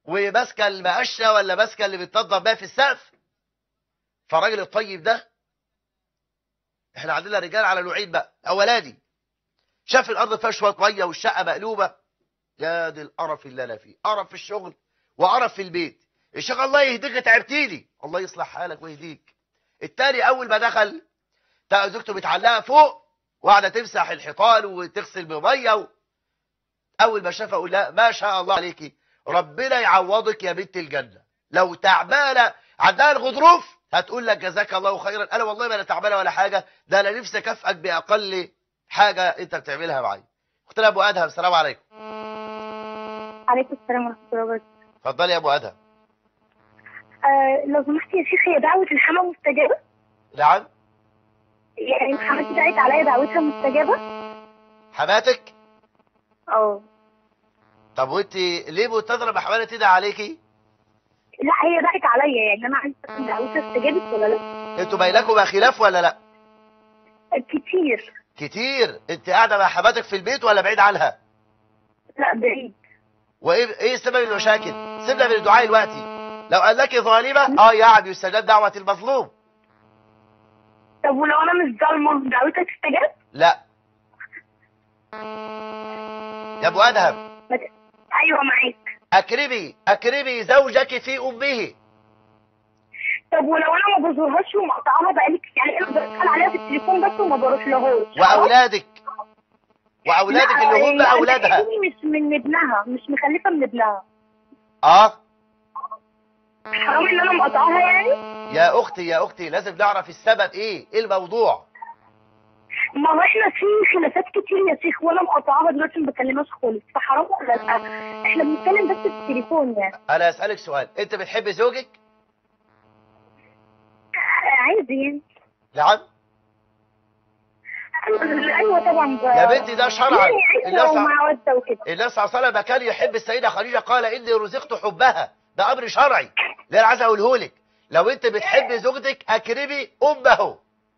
وماسكه المقشه ولا ماسكه اللي بتنضف بيها في السقف فالراجل الطيب ده احنا عندنا رجال على نوعين بقى اولادي شاف الارض فيها شويه ميه والشقه مقلوبه يا دي القرف اللي انا فيه قرف في الشغل وقرف في البيت الشيخ الله يهديك تعبتيلي الله يصلح حالك ويهديك التاني اول ما دخل تلاقي زوجته متعلقه فوق وقاعده تمسح الحيطان وتغسل بميه و... اول ما شافها اقول لها ما شاء الله عليكي ربنا يعوضك يا بنت الجنه لو تعبانه عندها الغضروف هتقول لك جزاك الله خيرا انا والله ما انا تعبانه ولا حاجه ده انا نفسي اكافئك باقل حاجه انت بتعملها معايا اختنا ابو ادهم السلام عليكم عليكم السلام ورحمة الله وبركاته اتفضلي يا ابو ادهم آه لو سمحت يا شيخ هي دعوة الحمى مستجابة؟ نعم يعني حماتي دعت عليا دعوتها مستجابة؟ حماتك اه طب وانت ليه منتظره ما حماتك تدعي عليكي لا هي دعت عليا يعني انا عايزة أعرف دعوتها استجابت ولا لا؟ انتوا بينكم خلاف ولا لا كتير كتير انت قاعده مع حماتك في البيت ولا بعيد عنها لا بعيد وايه ايه سبب المشاكل سيبنا من الدعاء دلوقتي لو قال لك ظالمه اه يعني يستجاب دعوه المظلوم طب ولو انا مش ظالمة دعوتها تستجاب؟ لا يا ابو ادهم ما ت- ايوه معاك اكرمي اكرمي زوجك في امه طب ولو انا ما بزورهاش ومقطعاها بقالي كتير- يعني انا بسال عليها في التليفون بس وما بروحلهاش واولادك واولادك لا، اللي هم يعني اولادها أكني مش من ابنها مش مخلفه من ابنها اه حرام ان انا مقطعاها يعني يا اختي يا اختي لازم نعرف السبب ايه ايه الموضوع ما هو احنا في خلافات كتير يا شيخ وانا مقطعاها دلوقتي ما بكلمهاش خالص فحرام ولا لا احنا بنتكلم بس في التليفون يعني انا اسالك سؤال انت بتحب زوجك عادي يعني نعم ايوه طبعا ب... يا بنتي ده شرعا يعني الناس عشره وموده وكده النبي صلى الله عليه وسلم كان يحب السيده خديجه قال اني رزقت حبها ده امر شرعي اللي انا عايز اقوله لك لو انت بتحب زوجتك اكرمي امه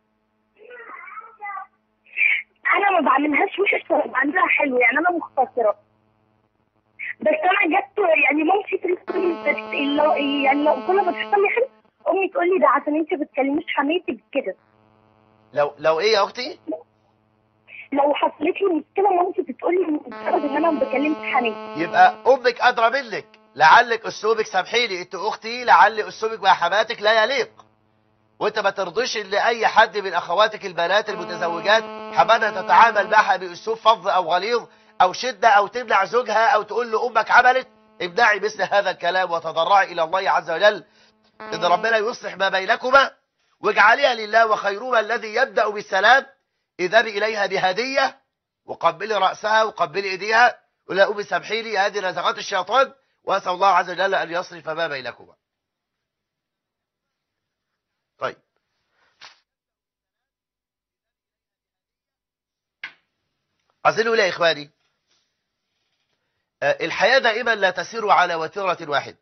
انا ما بعملهاش وحش ولا بعملها حلو يعني انا مختصره بس انا جت يعني مامتي تقول لي بس لو يعني لو كل ما تحصل لي حاجه امي تقول لي ده عشان انت بتكلميش حماتك كده لو لو ايه يا اختي لو حصلت لي مشكله مامتي بتقول لي بسبب ان انا ما بكلمش حماتي يبقى امك ادرى منك لعلك اسلوبك سامحيني انت اختي لعل اسلوبك مع حماتك لا يليق وانت ما ترضيش ان اي حد من اخواتك البنات المتزوجات حماتها تتعامل معها باسلوب فظ او غليظ او شده او تمنع زوجها او تقول له امك عملت امنعي مثل هذا الكلام وتضرعي الى الله عز وجل ان ربنا يصلح ما بينكما واجعليها لله وخيرهما الذي يبدا بالسلام اذهبي اليها بهديه وقبلي راسها وقبلي ايديها ولا امي سامحيني هذه نزغات الشيطان واسال الله عز وجل ان يصرف ما بينكما طيب عايزين نقول يا اخواني آه، الحياه دائما لا تسير على وتيره واحده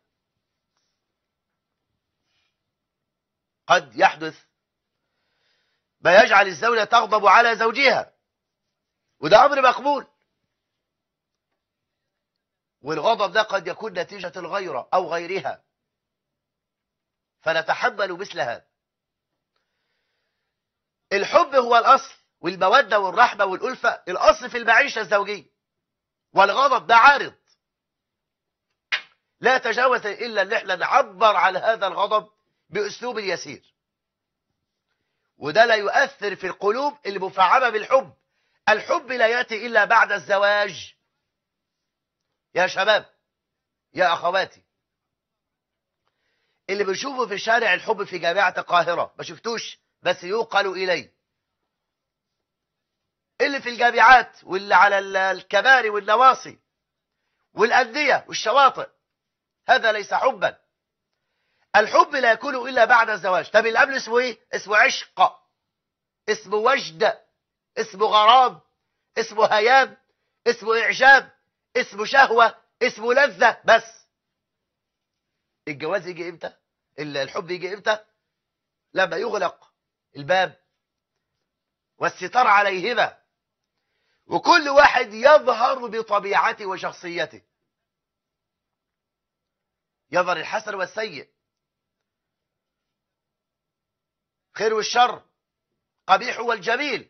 قد يحدث ما يجعل الزوجة تغضب على زوجها وده أمر مقبول والغضب ده قد يكون نتيجة الغيرة أو غيرها فنتحمل مثل هذا الحب هو الأصل والمودة والرحمة والألفة الأصل في المعيشة الزوجية والغضب ده عارض لا تجاوز إلا أن احنا نعبر عن هذا الغضب بأسلوب يسير وده لا يؤثر في القلوب المفعمة بالحب الحب لا يأتي إلا بعد الزواج يا شباب يا أخواتي اللي بنشوفه في شارع الحب في جامعة القاهرة ما شفتوش بس يوقل إليه اللي في الجامعات واللي على ال- الكباري والنواصي والأندية والشواطئ هذا ليس حبا الحب لا يكون إلا بعد الزواج طب اللي قبله اسمه إيه؟ اسمه عشق اسمه وجد اسمه غرام اسمه هيام اسمه إعجاب اسمه شهوة اسمه لذة بس الجواز يجي إمتى؟ ال- الحب يجي إمتى؟ لما يغلق الباب والستار عليهما وكل واحد يظهر بطبيعته وشخصيته يظهر الحسن والسيء خير والشر قبيح والجميل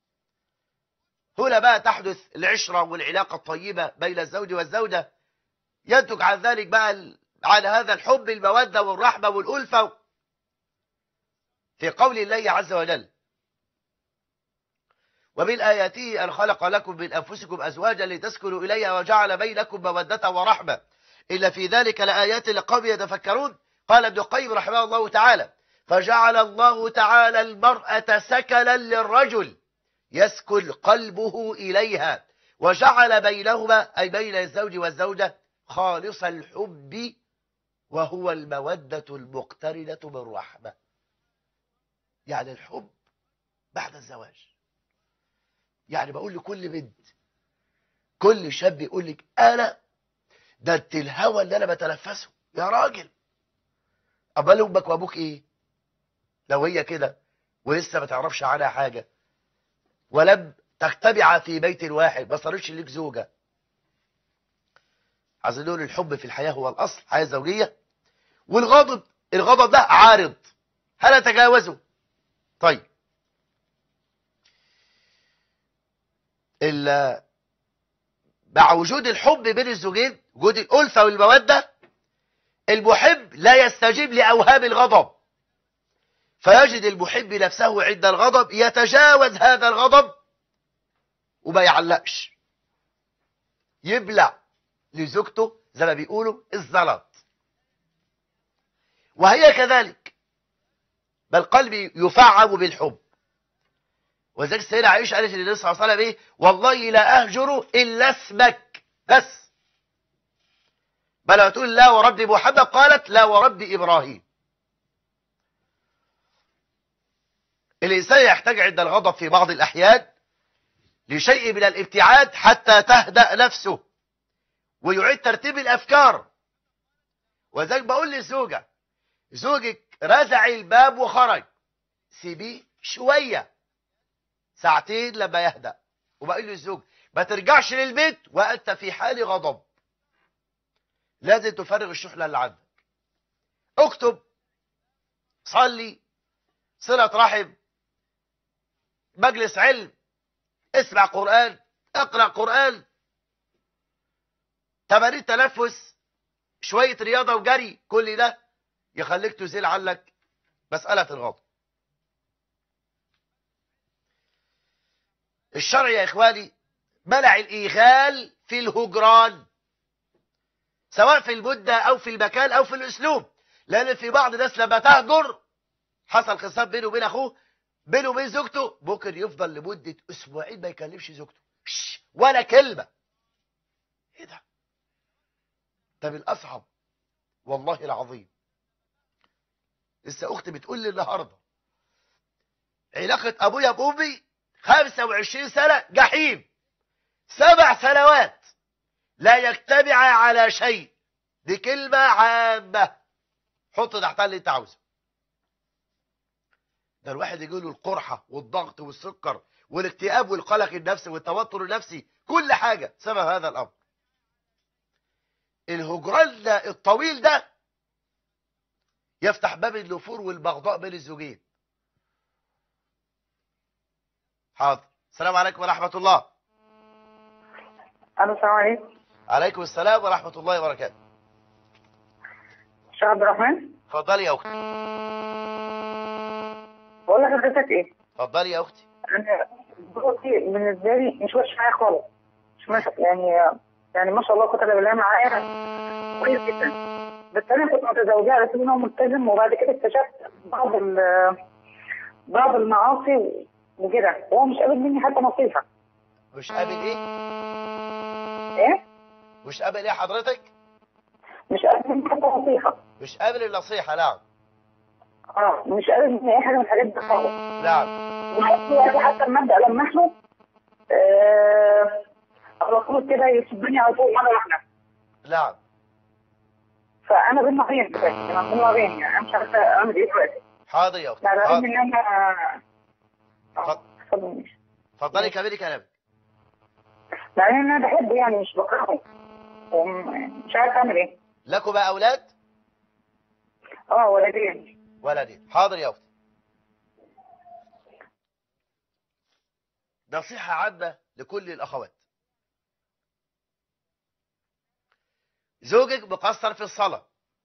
هنا بقى تحدث العشرة والعلاقة الطيبة بين الزوج والزوجة ينتج عن ذلك بقى ال- عن هذا الحب المودة والرحمة والألفة في قول الله عز وجل ومن آياته أن خلق لكم من أنفسكم أزواجا لتسكنوا إليها وجعل بينكم مودة ورحمة إلا في ذلك لآيات لقوم يتفكرون قال ابن القيم رحمه الله تعالى فجعل الله تعالى المرأة سكنا للرجل يسكن قلبه إليها وجعل بينهما أي بين الزوج والزوجة خالص الحب وهو المودة المقترنة بالرحمة يعني الحب بعد الزواج يعني بقول لكل بنت كل شاب يقول لك أنا ده انت الهوى اللي أنا بتنفسه يا راجل أمال أمك وأبوك إيه لو هي كده ولسه ما تعرفش عنها حاجة ولم تجتمع في بيت واحد ما صارتش ليك زوجة عايزين نقول الحب في الحياة هو الأصل الحياة الزوجية والغضب الغضب ده عارض هل أتجاوزه طيب ال- مع وجود الحب بين الزوجين وجود الألفة والمودة المحب لا يستجيب لأوهام الغضب فيجد المحب نفسه عند الغضب يتجاوز هذا الغضب وما يعلقش يبلع لزوجته زي ما بيقولوا الزلط وهي كذلك بل قلبي يفعم بالحب وذلك السيدة عائشة قالت للنبي صلى الله عليه وسلم ايه والله لا أهجر إلا اسمك بس بل هتقول لا ورب محمد قالت لا ورب إبراهيم الإنسان يحتاج عند الغضب في بعض الأحيان لشيء من الابتعاد حتى تهدأ نفسه ويعيد ترتيب الأفكار وذلك بقول للزوجة زوجك رزع الباب وخرج سيبيه شوية ساعتين لما يهدأ وبقول للزوج ما ترجعش للبيت وأنت في حال غضب لازم تفرغ الشحنة اللي عندك اكتب صلي صلة رحم مجلس علم اسمع قرآن اقرأ قرآن تمارين تنفس شوية رياضة وجري كل ده يخليك تزيل عنك مسألة الغضب الشرع يا إخواني منع الإيغال في الهجران سواء في المدة أو في المكان أو في الأسلوب لأن في بعض الناس لما تهجر حصل خصام بينه وبين أخوه بينه وبين زوجته ممكن يفضل لمدة أسبوعين ما يكلمش زوجته شش، ولا كلمة إيه ده؟ ده من الأصعب والله العظيم لسه أختي بتقول لي النهاردة علاقة أبويا بأمي 25 سنة جحيم سبع سنوات لا يجتمع على شيء دي كلمة عامة حط تحتها اللي انت عاوزه ده الواحد يجي له القرحة والضغط والسكر والاكتئاب والقلق النفسي والتوتر النفسي كل حاجة سبب هذا الأمر الهجران ده الطويل ده يفتح باب النفور والبغضاء بين الزوجين حاضر السلام عليكم ورحمة الله الو السلام عليكم عليكم السلام ورحمة الله وبركاته شيخ عبد الرحمن اتفضلي يا أختي بقول لحضرتك ايه اتفضلي يا أختي انا دلوقتي بالنسبه لي مش وحش معايا خالص مش مش يعني يعني ما شاء الله كتب بالله معايا كويس جدا بس انا كنت متزوجه على اساس ان هو ملتزم وبعد كده اكتشفت بعض ال- بعض المعاصي وكده وهو مش قابل مني حتى نصيحه مش قابل إيه ايه مش قابل إيه حضرتك مش قابل مني حتى نصيحه مش قابل النصيحة نعم اه مش قابل مني اي حاجه من الحاجات دي خالص نعم وحتى دلوقتي حتى لما ابدا لمحه آه على طول كده يسبني على طول مره واحده نعم فانا بين نارين دلوقتي انا بين نارين يعني انا مش عارفه اعمل ايه دلوقتي حاضر يا أختي مع العلم حاضر ان انا اتفضل. اتفضل ماشي. اتفضلي كملي كلامك مع ان انا بحبه يعني مش بكرهه وم- مش عارفه اعمل ايه لكم أولاد اه ولدين ولدين حاضر يا أختي نصيحة عامة لكل الأخوات زوجك مقصر في الصلاة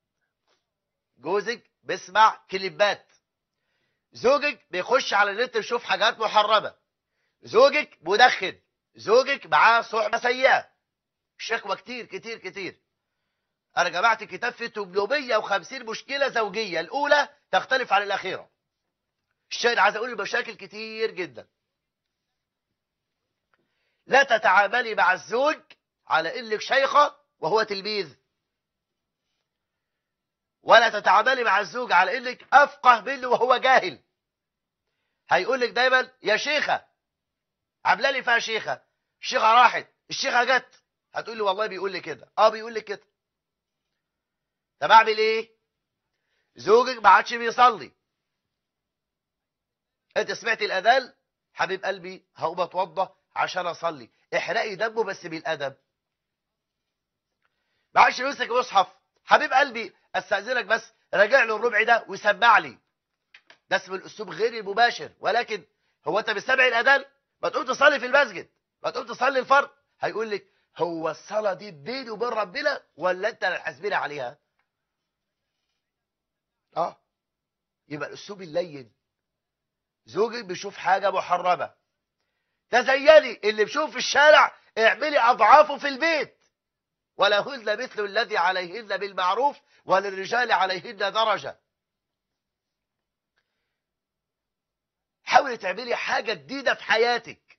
جوزك بيسمع كليبات زوجك بيخش على النت يشوف حاجات محرمة زوجك مدخن زوجك معاه صحبة سيئة شكوى كتير كتير كتير أنا جمعت كتاب فيه 850 مشكلة زوجية الأولى تختلف عن الأخيرة الشاهد عايز أقول مشاكل كتير جدا لا تتعاملي مع الزوج على إنك شيخة وهو تلميذ ولا تتعاملي مع الزوج على إنك أفقه منه وهو جاهل هيقول لك دايما يا شيخة عامله لي فيها شيخة الشيخة راحت الشيخة جت هتقول لي والله بيقول لي كده اه بيقول لي كده طب اعمل ايه زوجك ما عادش بيصلي انت سمعت الاذان حبيب قلبي هقوم اتوضى عشان اصلي احرقي دمه بس بالادب ما عادش يمسك مصحف حبيب قلبي استاذنك بس راجع له الربع ده وسمع لي ده اسم الاسلوب غير المباشر ولكن هو انت بتسمع الاذان ما تقوم تصلي في المسجد ما تقوم تصلي الفرض هيقول لك هو الصلاه دي بيني وبين ربنا ولا انت اللي حاسبين عليها اه يبقى الاسلوب اللين زوجك بيشوف حاجه محرمه تزيني اللي بيشوف في الشارع اعملي اضعافه في البيت ولهن مثل الذي عليهن بالمعروف وللرجال عليهن درجه حاولي تعملي حاجه جديده في حياتك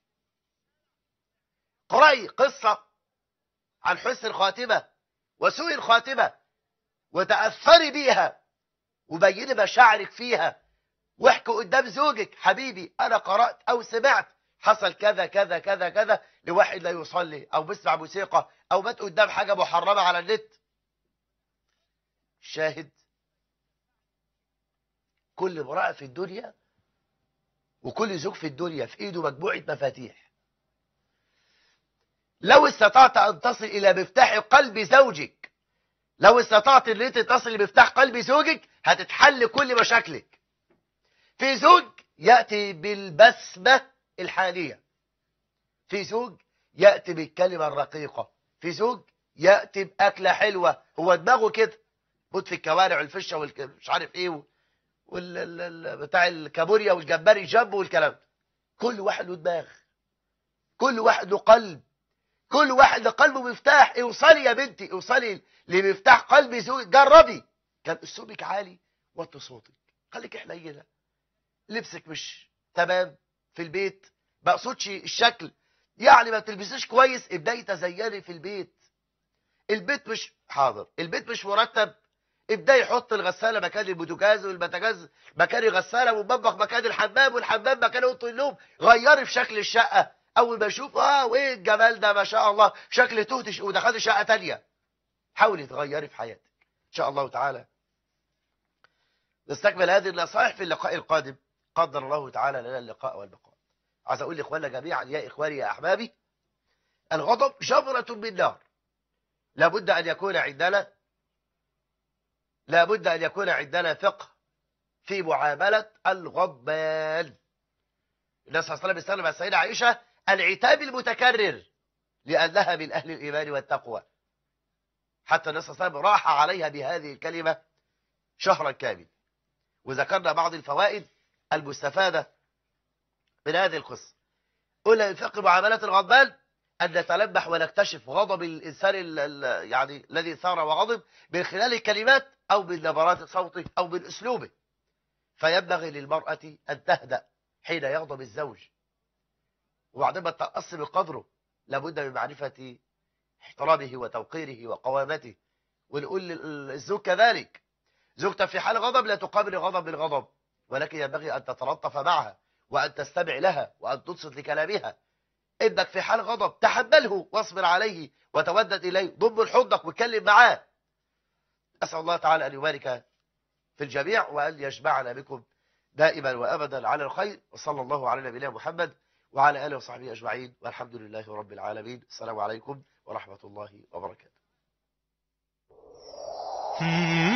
قرأي قصه عن حسن الخاتمه وسوء الخاتمه وتاثري بيها وبيني مشاعرك فيها واحكي قدام زوجك حبيبي انا قرات او سمعت حصل كذا كذا كذا كذا لواحد لا يصلي او بيسمع موسيقى او مات قدام حاجه محرمه على النت شاهد كل امراه في الدنيا وكل زوج في الدنيا في ايده مجموعه مفاتيح لو استطعت ان تصل الى مفتاح قلب زوجك لو استطعت ان انت تصل لمفتاح قلب زوجك هتتحل كل مشاكلك في زوج ياتي بالبسمه الحاليه في زوج ياتي بالكلمه الرقيقه في زوج ياتي باكله حلوه هو دماغه كده موت في الكوارع والفشه والك... مش عارف ايه و... وال... ال- ال- بتاع الكابوريا والجمبري جنب والكلام ده كل واحد له دماغ كل واحد له قلب كل واحد لقلبه مفتاح اوصلي يا بنتي اوصلي لمفتاح قلب زوجك جربي كان اسلوبك عالي وطي صوتك خليك حنينه لبسك مش تمام في البيت ما اقصدش الشكل يعني ما تلبسيش كويس ابداي تزيني في البيت البيت مش حاضر البيت مش مرتب ابداي حط الغساله مكان البوتاجاز والبوتاجاز مكان الغساله والمطبخ مكان الحمام والحمام مكان اوضه النوم غيري في شكل الشقه اول ما اشوف اه وايه الجمال ده ما شاء الله شكل تهتش ودخلت شقه تانية حاولي تغيري في حياتك ان شاء الله تعالى نستكمل هذه النصائح في اللقاء القادم قدر الله تعالى لنا اللقاء والبقاء عايز اقول لاخواننا جميعا يا اخواني يا احبابي الغضب جمرة من نار لابد ان يكون عندنا لابد ان يكون عندنا فقه في معاملة الغضبان النبي صلى الله عليه وسلم استخدم مع السيدة عائشة العتاب المتكرر لأنها من أهل الإيمان والتقوى حتى النبي صلى الله عليه وسلم راح عليها بهذه الكلمة شهرا كامل وذكرنا بعض الفوائد المستفادة من هذه القصة قلنا من فقه معاملة الغضبان أن نتلمح ونكتشف غضب الإنسان ال- ال- يعني الذي ثار وغضب من خلال الكلمات أو من نبرات صوته أو من أسلوبه فينبغي للمرأة أن تهدأ حين يغضب الزوج وبعدين ما تقص بقدره لابد من معرفة احترامه وتوقيره وقوامته ونقول للزوج كذلك زوجتك في حال غضب لا تقابل غضب بالغضب ولكن ينبغي أن تتلطف معها وأن تستمع لها وأن تنصت لكلامها ابنك في حال غضب تحمله واصبر عليه وتودد إليه ضم لحضنك واتكلم معاه أسأل الله تعالى أن يبارك في الجميع وأن يجمعنا بكم دائما وأبدا على الخير وصلى الله على نبينا محمد وعلى آله وصحبه أجمعين والحمد لله رب العالمين السلام عليكم ورحمة الله وبركاته Hmm.